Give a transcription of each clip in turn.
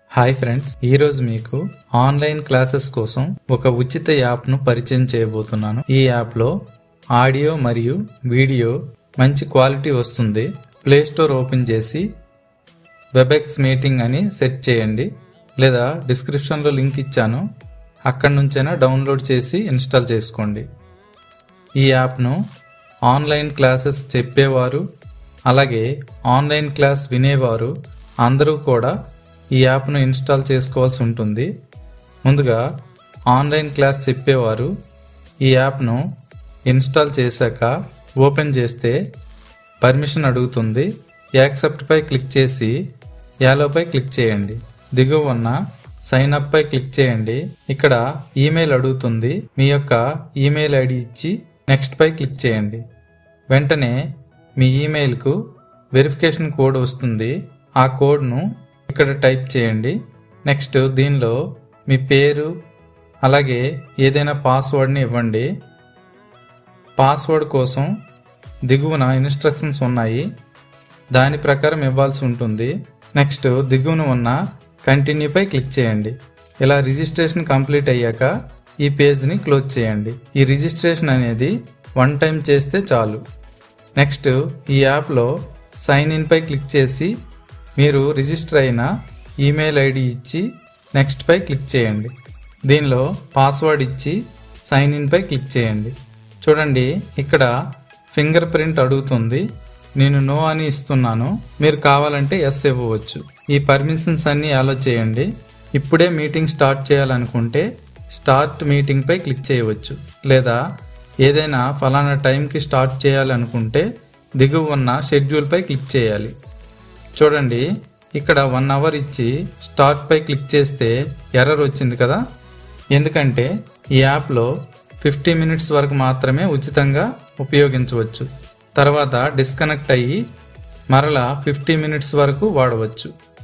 hi friends ఈ రోజు మీకు ఆన్లైన్ క్లాసెస్ కోసం ఒక ఉచిత యాప్ ను పరిచయం చేయబోతున్నాను ఈ యాప్ లో ఆడియో మరియు వీడియో మంచి క్వాలిటీ వస్తుంది ప్లే స్టోర్ ఓపెన్ చేసి వెబెక్స్ మీటింగ్ అని సెట్ చేయండి లేదా డిస్క్రిప్షన్లో లింక్ ఇచ్చాను అక్కడి నుంచైనా డౌన్లోడ్ చేసి ఇన్స్టాల్ చేసుకోండి ఈ యాప్ను ఆన్లైన్ క్లాసెస్ చెప్పేవారు అలాగే ఆన్లైన్ క్లాస్ వినేవారు అందరూ కూడా ఈ యాప్ను ఇన్స్టాల్ చేసుకోవాల్సి ఉంటుంది ముందుగా ఆన్లైన్ క్లాస్ చెప్పేవారు ఈ యాప్ను ఇన్స్టాల్ చేశాక ఓపెన్ చేస్తే పర్మిషన్ అడుగుతుంది యాక్సెప్ట్పై క్లిక్ చేసి యాలోపై క్లిక్ చేయండి దిగువ ఉన్న సైన్ అప్ పై క్లిక్ చేయండి ఇక్కడ ఈమెయిల్ అడుగుతుంది మీ యొక్క ఈమెయిల్ ఐడి ఇచ్చి నెక్స్ట్ పై క్లిక్ చేయండి వెంటనే మీ ఈమెయిల్కు వెరిఫికేషన్ కోడ్ వస్తుంది ఆ కోడ్ను ఇక్కడ టైప్ చేయండి నెక్స్ట్ దీనిలో మీ పేరు అలాగే ఏదైనా పాస్వర్డ్ని ఇవ్వండి పాస్వర్డ్ కోసం దిగువన ఇన్స్ట్రక్షన్స్ ఉన్నాయి దాని ప్రకారం ఇవ్వాల్సి ఉంటుంది నెక్స్ట్ దిగువన ఉన్న కంటిన్యూపై క్లిక్ చేయండి ఇలా రిజిస్ట్రేషన్ కంప్లీట్ అయ్యాక ఈ పేజ్ని క్లోజ్ చేయండి ఈ రిజిస్ట్రేషన్ అనేది వన్ టైం చేస్తే చాలు నెక్స్ట్ ఈ యాప్లో సైన్ ఇన్ పై క్లిక్ చేసి మీరు రిజిస్టర్ అయిన ఈమెయిల్ ఐడి ఇచ్చి నెక్స్ట్ పై క్లిక్ చేయండి దీనిలో పాస్వర్డ్ ఇచ్చి సైన్ ఇన్ పై క్లిక్ చేయండి చూడండి ఇక్కడ ఫింగర్ ప్రింట్ అడుగుతుంది నేను నో అని ఇస్తున్నాను మీరు కావాలంటే ఎస్ ఇవ్వవచ్చు ఈ పర్మిషన్స్ అన్ని అలో చేయండి ఇప్పుడే మీటింగ్ స్టార్ట్ చేయాలనుకుంటే స్టార్ట్ మీటింగ్ పై క్లిక్ చేయవచ్చు లేదా ఏదైనా ఫలానా టైంకి స్టార్ట్ చేయాలనుకుంటే దిగువ ఉన్న షెడ్యూల్ పై క్లిక్ చేయాలి చూడండి ఇక్కడ వన్ అవర్ ఇచ్చి స్టార్ట్ పై క్లిక్ చేస్తే ఎర్రర్ వచ్చింది కదా ఎందుకంటే ఈ యాప్లో ఫిఫ్టీ మినిట్స్ వరకు మాత్రమే ఉచితంగా ఉపయోగించవచ్చు తర్వాత డిస్కనెక్ట్ అయ్యి మరలా ఫిఫ్టీ మినిట్స్ వరకు వాడవచ్చు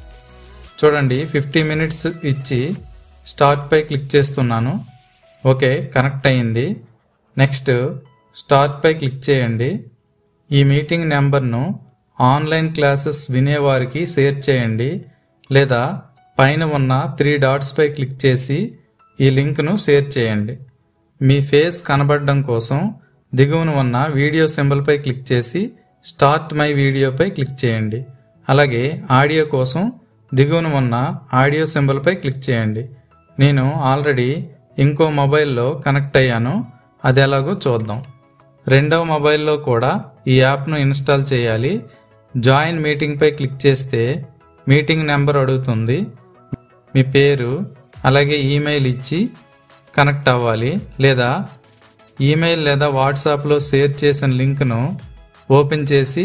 చూడండి ఫిఫ్టీ మినిట్స్ ఇచ్చి స్టార్ట్ పై క్లిక్ చేస్తున్నాను ఓకే కనెక్ట్ అయ్యింది నెక్స్ట్ స్టార్ట్ పై క్లిక్ చేయండి ఈ మీటింగ్ నెంబర్ను ఆన్లైన్ క్లాసెస్ వినేవారికి షేర్ చేయండి లేదా పైన ఉన్న త్రీ డాట్స్ పై క్లిక్ చేసి ఈ లింక్ను షేర్ చేయండి మీ ఫేస్ కనబడడం కోసం దిగువన ఉన్న వీడియో సింబల్పై క్లిక్ చేసి స్టార్ట్ మై వీడియోపై క్లిక్ చేయండి అలాగే ఆడియో కోసం దిగువన ఉన్న ఆడియో సింబల్పై క్లిక్ చేయండి నేను ఆల్రెడీ ఇంకో మొబైల్లో కనెక్ట్ అయ్యాను అది ఎలాగో చూద్దాం రెండవ మొబైల్లో కూడా ఈ యాప్ను ఇన్స్టాల్ చేయాలి జాయిన్ మీటింగ్పై క్లిక్ చేస్తే మీటింగ్ నెంబర్ అడుగుతుంది మీ పేరు అలాగే ఈమెయిల్ ఇచ్చి కనెక్ట్ అవ్వాలి లేదా ఈమెయిల్ లేదా వాట్సాప్లో షేర్ చేసిన లింక్ను ఓపెన్ చేసి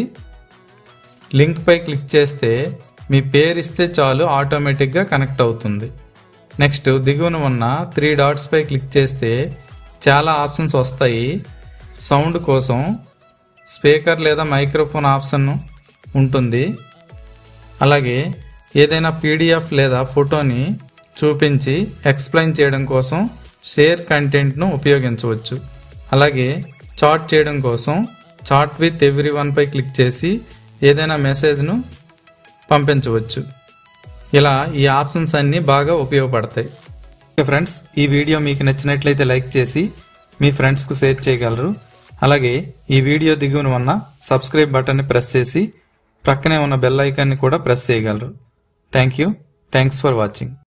లింక్పై క్లిక్ చేస్తే మీ పేరు ఇస్తే చాలు ఆటోమేటిక్గా కనెక్ట్ అవుతుంది నెక్స్ట్ దిగువన ఉన్న త్రీ డాట్స్పై క్లిక్ చేస్తే చాలా ఆప్షన్స్ వస్తాయి సౌండ్ కోసం స్పీకర్ లేదా మైక్రోఫోన్ ఆప్షన్ ఉంటుంది అలాగే ఏదైనా పీడిఎఫ్ లేదా ఫోటోని చూపించి ఎక్స్ప్లెయిన్ చేయడం కోసం షేర్ కంటెంట్ను ఉపయోగించవచ్చు అలాగే చాట్ చేయడం కోసం చాట్ విత్ ఎవ్రీ వన్ పై క్లిక్ చేసి ఏదైనా మెసేజ్ను పంపించవచ్చు ఇలా ఈ ఆప్షన్స్ అన్నీ బాగా ఉపయోగపడతాయి ఫ్రెండ్స్ ఈ వీడియో మీకు నచ్చినట్లయితే లైక్ చేసి మీ ఫ్రెండ్స్కు షేర్ చేయగలరు అలాగే ఈ వీడియో దిగువన ఉన్న సబ్స్క్రైబ్ బటన్ని ప్రెస్ చేసి ప్రక్కనే ఉన్న బెల్ ఐకాన్ని కూడా ప్రెస్ చేయగలరు thank you thanks for watching